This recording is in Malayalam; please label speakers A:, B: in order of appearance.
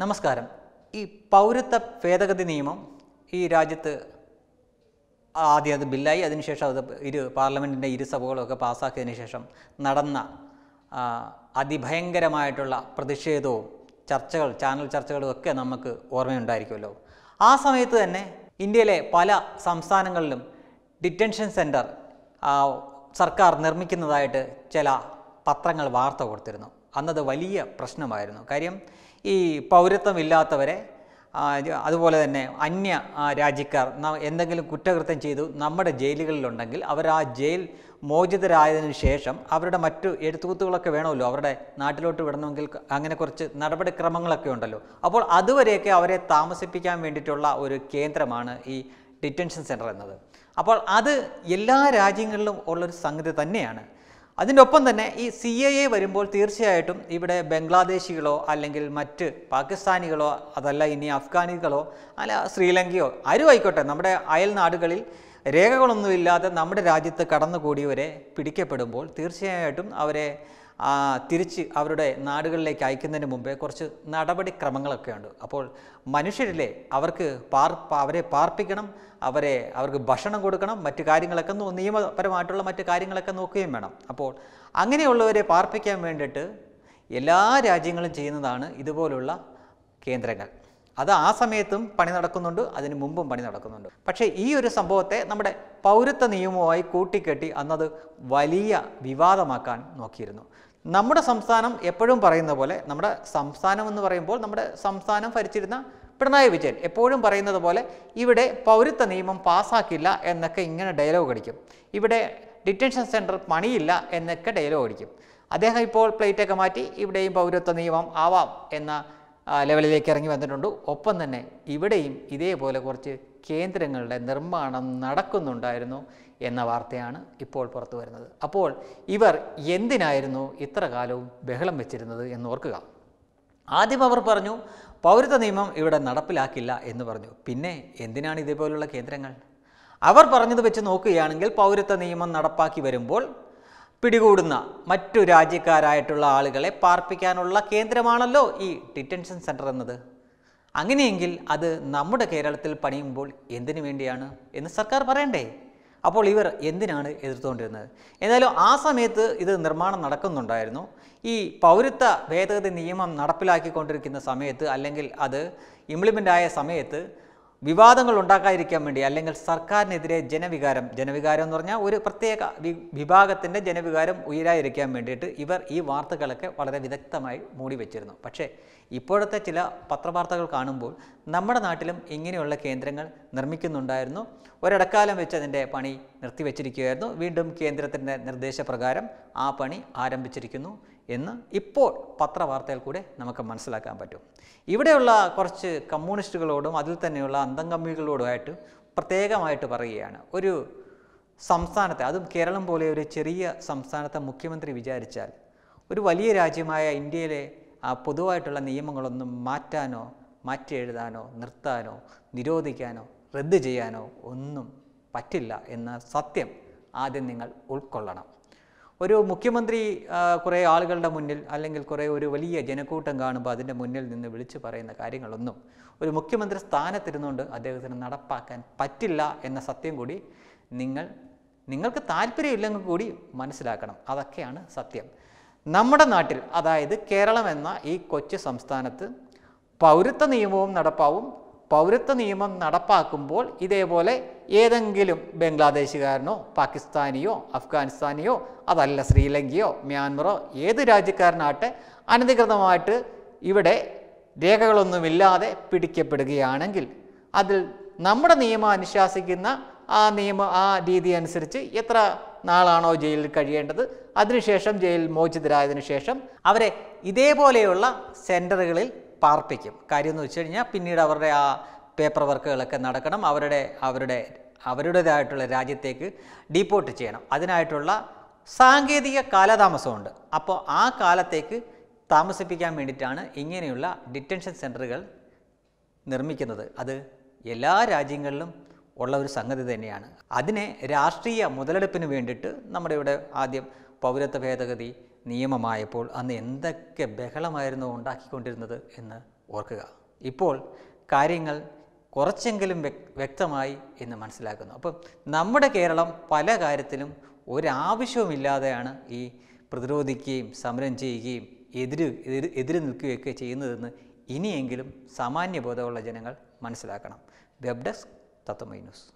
A: നമസ്കാരം ഈ പൗരത്വ ഭേദഗതി നിയമം ഈ രാജ്യത്ത് ആദ്യം അത് ബില്ലായി അതിനുശേഷം അത് ഇരു പാർലമെൻറ്റിൻ്റെ ഇരു സഭകളൊക്കെ പാസ്സാക്കിയതിന് ശേഷം നടന്ന ആ, അതിഭയങ്കരമായിട്ടുള്ള പ്രതിഷേധവും ചർച്ചകൾ ചാനൽ ചർച്ചകളും ഒക്കെ നമുക്ക് ഓർമ്മയുണ്ടായിരിക്കുമല്ലോ ആ സമയത്ത് തന്നെ ഇന്ത്യയിലെ പല സംസ്ഥാനങ്ങളിലും ഡിറ്റൻഷൻ സെൻറ്റർ സർക്കാർ നിർമ്മിക്കുന്നതായിട്ട് ചില പത്രങ്ങൾ വാർത്ത കൊടുത്തിരുന്നു അന്നത് വലിയ പ്രശ്നമായിരുന്നു കാര്യം ഈ പൗരത്വമില്ലാത്തവരെ ആ, ഇത് അതുപോലെ തന്നെ അന്യ ആ, രാജ്യക്കാർ ന- എന്തെങ്കിലും കുറ്റകൃത്യം ചെയ്തു നമ്മുടെ ജയിലുകളിലുണ്ടെങ്കിൽ അവർ ആ ജയിൽ മോചിതരായതിനു ശേഷം അവരുടെ മറ്റു എഴുത്തുകുത്തുകളൊക്കെ വേണമല്ലോ അവരുടെ നാട്ടിലോട്ട് വിടണമെങ്കിൽ ക- അങ്ങനെ കുറച്ച് നടപടിക്രമങ്ങളൊക്കെ ഉണ്ടല്ലോ അപ്പോൾ അതുവരെയൊക്കെ അവരെ താമസിപ്പിക്കാൻ വേണ്ടിയിട്ടുള്ള ഒരു കേന്ദ്രമാണ് ഈ ഡിറ്റൻഷൻ സെൻറ്റർ എന്നത് അപ്പോൾ അത് എല്ലാ രാജ്യങ്ങളിലും ഉള്ളൊരു സംഗതി തന്നെയാണ് അതിൻ്റെ ഒപ്പം തന്നെ ഈ സി എ എ വരുമ്പോൾ തീർച്ചയായിട്ടും ഇവിടെ ബംഗ്ലാദേശികളോ അല്ലെങ്കിൽ മറ്റ് പാകിസ്ഥാനികളോ അതല്ല ഇനി അഫ്ഗാനികളോ അല്ല ശ്രീലങ്കയോ ആരും ആയിക്കോട്ടെ നമ്മുടെ അയൽ നാടുകളിൽ രേഖകളൊന്നുമില്ലാതെ നമ്മുടെ രാജ്യത്ത് കടന്നുകൂടിയവരെ പിടിക്കപ്പെടുമ്പോൾ തീർച്ചയായിട്ടും അവരെ ആ, തിരിച്ച് അവരുടെ നാടുകളിലേക്ക് അയക്കുന്നതിന് മുമ്പേ കുറച്ച് നടപടിക്രമങ്ങളൊക്കെ ഉണ്ട് അപ്പോൾ മനുഷ്യരിലെ അവർക്ക് പാർ പ- അവരെ പാർപ്പിക്കണം അവരെ അവർക്ക് ഭക്ഷണം കൊടുക്കണം മറ്റു കാര്യങ്ങളൊക്കെ നോ- നിയമപരമായിട്ടുള്ള മറ്റു കാര്യങ്ങളൊക്കെ നോക്കുകയും വേണം അപ്പോൾ അങ്ങനെയുള്ളവരെ പാർപ്പിക്കാൻ വേണ്ടിയിട്ട് എല്ലാ രാജ്യങ്ങളും ചെയ്യുന്നതാണ് ഇതുപോലുള്ള കേന്ദ്രങ്ങൾ അത് ആ സമയത്തും പണി നടക്കുന്നുണ്ട് അതിന് മുമ്പും പണി നടക്കുന്നുണ്ട് പക്ഷേ ഈ ഒരു സംഭവത്തെ നമ്മുടെ പൗരത്വ നിയമവുമായി കൂട്ടിക്കെട്ടി അന്നത് വലിയ വിവാദമാക്കാൻ നോക്കിയിരുന്നു നമ്മുടെ സംസ്ഥാനം എപ്പോഴും പറയുന്ന പോലെ നമ്മുടെ സംസ്ഥാനം എന്ന് പറയുമ്പോൾ നമ്മുടെ സംസ്ഥാനം ഭരിച്ചിരുന്ന പിണറായി വിജയൻ എപ്പോഴും പറയുന്നത് പോലെ ഇവിടെ പൗരത്വ നിയമം പാസ്സാക്കില്ല എന്നൊക്കെ ഇങ്ങനെ ഡയലോഗ് അടിക്കും ഇവിടെ ഡിറ്റൻഷൻ സെൻറ്റർ പണിയില്ല എന്നൊക്കെ ഡയലോഗ് അടിക്കും അദ്ദേഹം ഇപ്പോൾ പ്ലേറ്റൊക്കെ മാറ്റി ഇവിടെയും പൗരത്വ നിയമം ആവാം എന്ന ആ, ലെവലിലേക്ക് ഇറങ്ങി വന്നിട്ടുണ്ട് ഒപ്പം തന്നെ ഇവിടെയും ഇതേപോലെ കുറച്ച് കേന്ദ്രങ്ങളുടെ നിർമ്മാണം നടക്കുന്നുണ്ടായിരുന്നു എന്ന വാർത്തയാണ് ഇപ്പോൾ പുറത്തു വരുന്നത് അപ്പോൾ ഇവർ എന്തിനായിരുന്നു ഇത്ര കാലവും ബഹളം വെച്ചിരുന്നത് എന്ന് ഓർക്കുക ആദ്യം അവർ പറഞ്ഞു പൗരത്വ നിയമം ഇവിടെ നടപ്പിലാക്കില്ല എന്ന് പറഞ്ഞു പിന്നെ എന്തിനാണ് ഇതേപോലുള്ള കേന്ദ്രങ്ങൾ അവർ പറഞ്ഞത് വെച്ച് നോക്കുകയാണെങ്കിൽ പൗരത്വ നിയമം നടപ്പാക്കി വരുമ്പോൾ പിടികൂടുന്ന മറ്റു രാജ്യക്കാരായിട്ടുള്ള ആളുകളെ പാർപ്പിക്കാനുള്ള കേന്ദ്രമാണല്ലോ ഈ ഡിറ്റൻഷൻ സെൻറ്റർ എന്നത് അങ്ങനെയെങ്കിൽ അത് നമ്മുടെ കേരളത്തിൽ പണിയുമ്പോൾ എന്തിനു വേണ്ടിയാണ് എന്ന് സർക്കാർ പറയണ്ടേ അപ്പോൾ ഇവർ എന്തിനാണ് എതിർത്തുകൊണ്ടിരുന്നത് എന്തായാലും ആ സമയത്ത് ഇത് നിർമ്മാണം നടക്കുന്നുണ്ടായിരുന്നു ഈ പൗരത്വ ഭേദഗതി നിയമം നടപ്പിലാക്കിക്കൊണ്ടിരിക്കുന്ന സമയത്ത് അല്ലെങ്കിൽ അത് ഇംപ്ലിമെൻ്റ് ആയ സമയത്ത് വിവാദങ്ങൾ ഉണ്ടാക്കാതിരിക്കാൻ വേണ്ടി അല്ലെങ്കിൽ സർക്കാരിനെതിരെ ജനവികാരം ജനവികാരം എന്ന് പറഞ്ഞാൽ ഒരു പ്രത്യേക വി വിഭാഗത്തിൻ്റെ ജനവികാരം ഉയരാതിരിക്കാൻ വേണ്ടിയിട്ട് ഇവർ ഈ വാർത്തകളൊക്കെ വളരെ വിദഗ്ധമായി മൂടി വെച്ചിരുന്നു പക്ഷേ ഇപ്പോഴത്തെ ചില പത്രവാർത്തകൾ കാണുമ്പോൾ നമ്മുടെ നാട്ടിലും ഇങ്ങനെയുള്ള കേന്ദ്രങ്ങൾ നിർമ്മിക്കുന്നുണ്ടായിരുന്നു ഒരിടക്കാലം വെച്ച് അതിൻ്റെ പണി നിർത്തിവെച്ചിരിക്കുകയായിരുന്നു വീണ്ടും കേന്ദ്രത്തിൻ്റെ നിർദ്ദേശപ്രകാരം ആ പണി ആരംഭിച്ചിരിക്കുന്നു എന്ന് ഇപ്പോൾ പത്രവാർത്തയിൽ കൂടെ നമുക്ക് മനസ്സിലാക്കാൻ പറ്റും ഇവിടെയുള്ള കുറച്ച് കമ്മ്യൂണിസ്റ്റുകളോടും അതിൽ തന്നെയുള്ള അന്തംകമ്മികളോടുമായിട്ട് പ്രത്യേകമായിട്ട് പറയുകയാണ് ഒരു സംസ്ഥാനത്തെ അതും കേരളം പോലെ ഒരു ചെറിയ സംസ്ഥാനത്തെ മുഖ്യമന്ത്രി വിചാരിച്ചാൽ ഒരു വലിയ രാജ്യമായ ഇന്ത്യയിലെ ആ പൊതുവായിട്ടുള്ള നിയമങ്ങളൊന്നും മാറ്റാനോ മാറ്റി എഴുതാനോ നിർത്താനോ നിരോധിക്കാനോ റദ്ദ് ചെയ്യാനോ ഒന്നും പറ്റില്ല എന്ന സത്യം ആദ്യം നിങ്ങൾ ഉൾക്കൊള്ളണം ഒരു മുഖ്യമന്ത്രി ആ, കുറേ ആളുകളുടെ മുന്നിൽ അല്ലെങ്കിൽ കുറേ ഒരു വലിയ ജനക്കൂട്ടം കാണുമ്പോൾ അതിൻ്റെ മുന്നിൽ നിന്ന് വിളിച്ചു പറയുന്ന കാര്യങ്ങളൊന്നും ഒരു മുഖ്യമന്ത്രി സ്ഥാനത്തിരുന്നുകൊണ്ട് അദ്ദേഹത്തിന് നടപ്പാക്കാൻ പറ്റില്ല എന്ന സത്യം കൂടി നിങ്ങൾ നിങ്ങൾക്ക് താല്പര്യമില്ലെങ്കിൽ കൂടി മനസ്സിലാക്കണം അതൊക്കെയാണ് സത്യം നമ്മുടെ നാട്ടിൽ അതായത് കേരളം എന്ന ഈ കൊച്ചു സംസ്ഥാനത്ത് പൗരത്വ നിയമവും നടപ്പാവും പൗരത്വ നിയമം നടപ്പാക്കുമ്പോൾ ഇതേപോലെ ഏതെങ്കിലും ബംഗ്ലാദേശുകാരനോ പാകിസ്ഥാനിയോ അഫ്ഗാനിസ്ഥാനിയോ അതല്ല ശ്രീലങ്കയോ മ്യാൻമറോ ഏത് രാജ്യക്കാരനാട്ടെ അനധികൃതമായിട്ട് ഇവിടെ രേഖകളൊന്നുമില്ലാതെ പിടിക്കപ്പെടുകയാണെങ്കിൽ അതിൽ നമ്മുടെ നിയമം അനുശാസിക്കുന്ന ആ നിയമ ആ രീതി അനുസരിച്ച് എത്ര നാളാണോ ജയിലിൽ കഴിയേണ്ടത് അതിനുശേഷം ജയിൽ മോചിതരായതിനു ശേഷം അവരെ ഇതേപോലെയുള്ള സെൻറ്ററുകളിൽ പാർപ്പിക്കും കാര്യം എന്ന് വെച്ച് കഴിഞ്ഞാൽ പിന്നീട് അവരുടെ ആ പേപ്പർ വർക്കുകളൊക്കെ നടക്കണം അവരുടെ അവരുടെ അവരുടേതായിട്ടുള്ള രാജ്യത്തേക്ക് ഡീപ്പോർട്ട് ചെയ്യണം അതിനായിട്ടുള്ള സാങ്കേതിക കാലതാമസമുണ്ട് അപ്പോൾ ആ കാലത്തേക്ക് താമസിപ്പിക്കാൻ വേണ്ടിയിട്ടാണ് ഇങ്ങനെയുള്ള ഡിറ്റൻഷൻ സെൻറ്ററുകൾ നിർമ്മിക്കുന്നത് അത് എല്ലാ രാജ്യങ്ങളിലും ഉള്ള ഒരു സംഗതി തന്നെയാണ് അതിനെ രാഷ്ട്രീയ മുതലെടുപ്പിന് വേണ്ടിയിട്ട് നമ്മുടെ ഇവിടെ ആദ്യം പൗരത്വ ഭേദഗതി നിയമമായപ്പോൾ അന്ന് എന്തൊക്കെ ബഹളമായിരുന്നു ഉണ്ടാക്കിക്കൊണ്ടിരുന്നത് എന്ന് ഓർക്കുക ഇപ്പോൾ കാര്യങ്ങൾ കുറച്ചെങ്കിലും വ്യക് വ്യക്തമായി എന്ന് മനസ്സിലാക്കുന്നു അപ്പം നമ്മുടെ കേരളം പല കാര്യത്തിലും ഒരാവശ്യവുമില്ലാതെയാണ് ഈ പ്രതിരോധിക്കുകയും സമരം ചെയ്യുകയും എതിര് എതിര് എതിര് നിൽക്കുകയൊക്കെ ചെയ്യുന്നതെന്ന് ഇനിയെങ്കിലും സാമാന്യബോധമുള്ള ജനങ്ങൾ മനസ്സിലാക്കണം വെബ് ഡെസ്ക് തത്വമൈ ന്യൂസ്